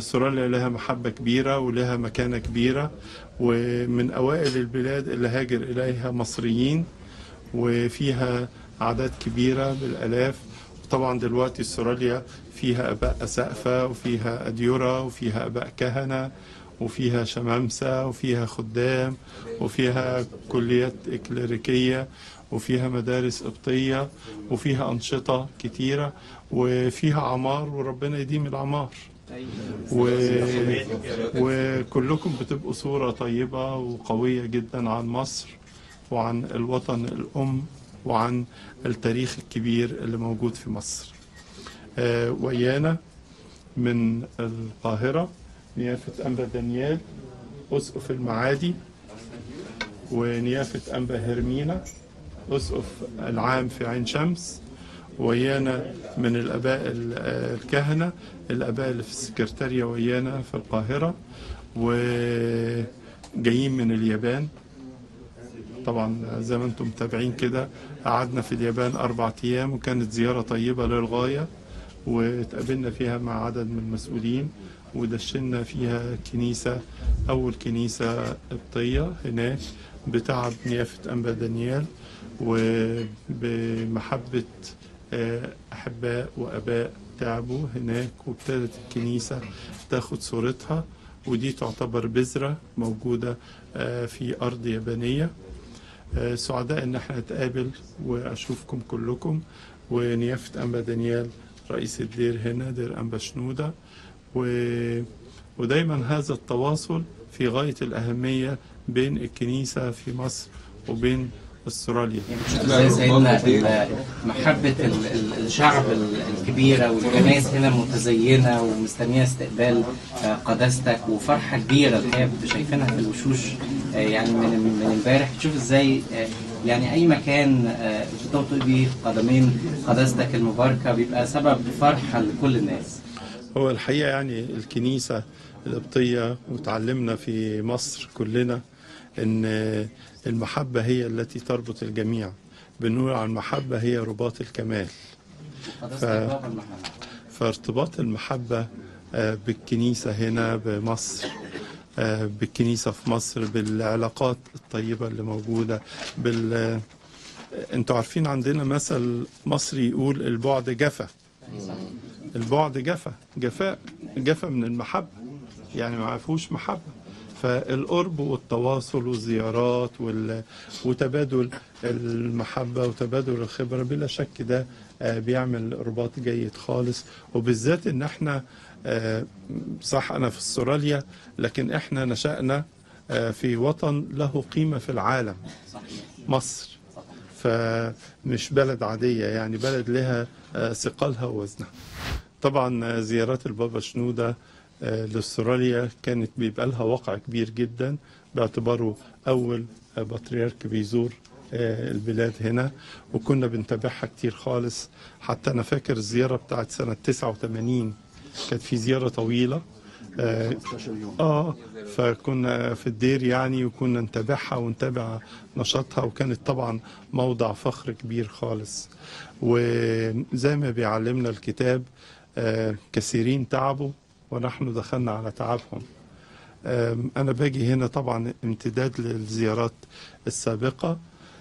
استراليا لها محبة كبيرة ولها مكانة كبيرة ومن أوائل البلاد اللي هاجر إليها مصريين وفيها أعداد كبيرة بالآلاف طبعا دلوقتي استراليا فيها اباء اسقفه وفيها اديره وفيها اباء كهنه وفيها شمامسه وفيها خدام وفيها كليات اكليريكيه وفيها مدارس قبطيه وفيها انشطه كتيره وفيها عمار وربنا يديم العمار و... وكلكم بتبقوا صورة طيبة وقوية جدا عن مصر وعن الوطن الأم وعن التاريخ الكبير اللي موجود في مصر آه، ويانا من القاهرة نيافة أنبا دانيال أسقف المعادي ونيافة أنبا هرمينا أسقف العام في عين شمس ويانا من الآباء ال- آه، الكهنة الآباء اللي في السكرتارية ويانا في القاهرة وجايين من اليابان طبعا زي ما انتم متابعين كده قعدنا في اليابان أربع أيام وكانت زيارة طيبة للغاية واتقابلنا فيها مع عدد من المسؤولين ودشنا فيها كنيسة أول كنيسة قبطية هناك بتعب نيافة أنبا دانيال وبمحبة آه، أحباء وأباء تعبوا هناك وابتدت الكنيسة تاخد صورتها ودي تعتبر بذرة موجودة آه، في أرض يابانية آه، سعداء ان احنا نتقابل واشوفكم كلكم ونيافة انبا دانيال رئيس الدير هنا دير انبا شنودة و... ودايما هذا التواصل في غاية الأهمية بين الكنيسة في مصر وبين استراليا زي سيدنا ال- محبة ال- ال- الشعب ال- الكبيرة والكنائس هنا متزينة ومستنية استقبال آه، قداستك وفرحة كبيرة الحقيقة شايفينها في الوشوش آه، يعني من من امبارح تشوف ازاي آه، يعني أي مكان آه، بتوطئ بيه قدمين قداستك المباركة بيبقى سبب فرحة لكل الناس. هو الحقيقة يعني الكنيسة القبطية وتعلمنا في مصر كلنا ان المحبة هي التي تربط الجميع بنقول عن المحبة هي رباط الكمال قداستك ف- بابا المحبة. فارتباط المحبة آه، بالكنيسة هنا بمصر آه، بالكنيسة في مصر بالعلاقات الطيبة اللي موجودة بال آه، انتوا عارفين عندنا مثل مصري يقول البعد جفا البعد جفا جفاء جفا من المحبة يعني ما فيهوش محبة فالقرب والتواصل والزيارات وال... وتبادل المحبة وتبادل الخبرة بلا شك ده آه، بيعمل رباط جيد خالص وبالذات ان احنا آه، صح انا في استراليا لكن احنا نشأنا آه، في وطن له قيمة في العالم مصر فمش بلد عادية يعني بلد لها آه، ثقلها ووزنها طبعا آه، زيارات البابا شنودة آه، لاستراليا كانت بيبقى لها وقع كبير جدا باعتباره أول آه، بطريرك بيزور آه، البلاد هنا وكنا بنتابعها كتير خالص حتى أنا فاكر الزيارة بتاعت سنة 89 كانت في زيارة طويلة آه، اه فكنا في الدير يعني وكنا نتابعها ونتابع نشاطها وكانت طبعا موضع فخر كبير خالص وزي ما بيعلمنا الكتاب آه، كثيرين تعبوا ونحن دخلنا على تعبهم آم، أنا باجي هنا طبعا امتداد للزيارات السابقة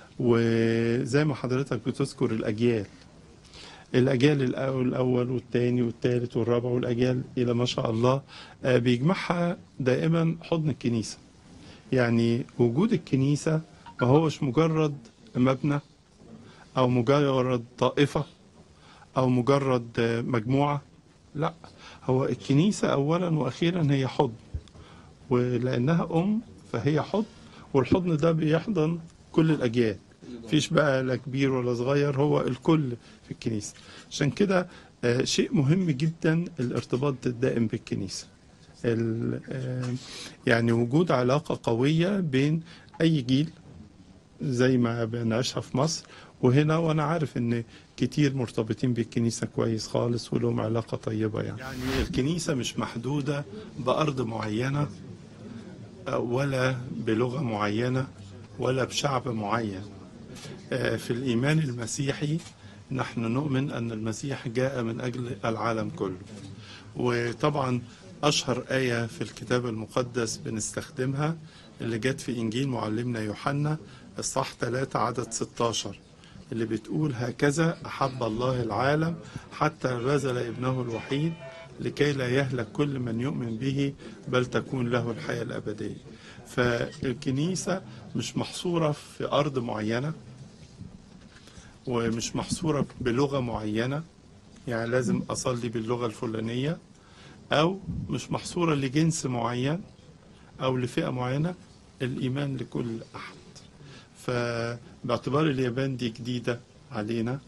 وزي ما حضرتك بتذكر الأجيال الأجيال الأول الأول والثاني والثالث والرابع والأجيال إلى ما شاء الله آه، بيجمعها دائما حضن الكنيسة يعني وجود الكنيسة ما هوش مجرد مبنى أو مجرد طائفة أو مجرد آه، مجموعة لا هو الكنيسة أولا وأخيرا هي حضن ولأنها أم فهي حضن والحضن ده بيحضن كل الأجيال مفيش بقى لا كبير ولا صغير هو الكل في الكنيسة عشان كده آه، شيء مهم جدا الارتباط الدائم بالكنيسة ال- آه، يعني وجود علاقة قوية بين أي جيل زي ما بنعيشها في مصر وهنا وانا عارف ان كتير مرتبطين بالكنيسه كويس خالص ولهم علاقه طيبه يعني يعني الكنيسه مش محدوده بارض معينه آه، ولا بلغه معينه ولا بشعب معين آه، في الايمان المسيحي نحن نؤمن ان المسيح جاء من اجل العالم كله وطبعا أشهر آية في الكتاب المقدس بنستخدمها اللي جت في إنجيل معلمنا يوحنا الصح 3 عدد 16 اللي بتقول هكذا أحب الله العالم حتى بذل ابنه الوحيد لكي لا يهلك كل من يؤمن به بل تكون له الحياة الأبدية فالكنيسة مش محصورة في أرض معينة ومش محصورة بلغة معينة يعني لازم أصلي باللغة الفلانية أو مش محصورة لجنس معين أو لفئة معينة الإيمان لكل أحد فباعتبار اليابان دي جديدة علينا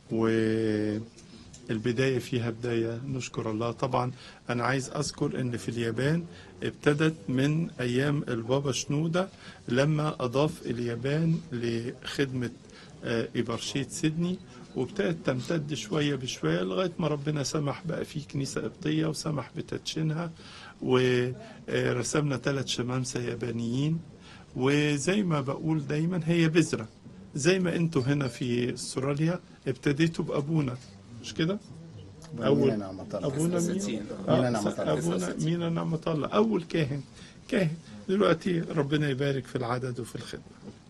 والبداية فيها بداية نشكر الله طبعا أنا عايز أذكر أن في اليابان ابتدت من أيام البابا شنودة لما أضاف اليابان لخدمة آه، إبرشيت سيدني وابتدت تمتد شوية بشوية لغاية ما ربنا سمح بقى في كنيسة قبطية وسمح بتدشينها ورسمنا ثلاث شمامسة يابانيين وزي ما بقول دايما هي بذرة زي ما انتوا هنا في استراليا ابتديتوا بأبونا مش كده؟ أول مينا نعمة الله. أبونا مين؟ أساسين. مينا آه، نعمة الله. أبونا مينا نعمة الله أول كاهن كاهن دلوقتي ربنا يبارك في العدد وفي الخدمة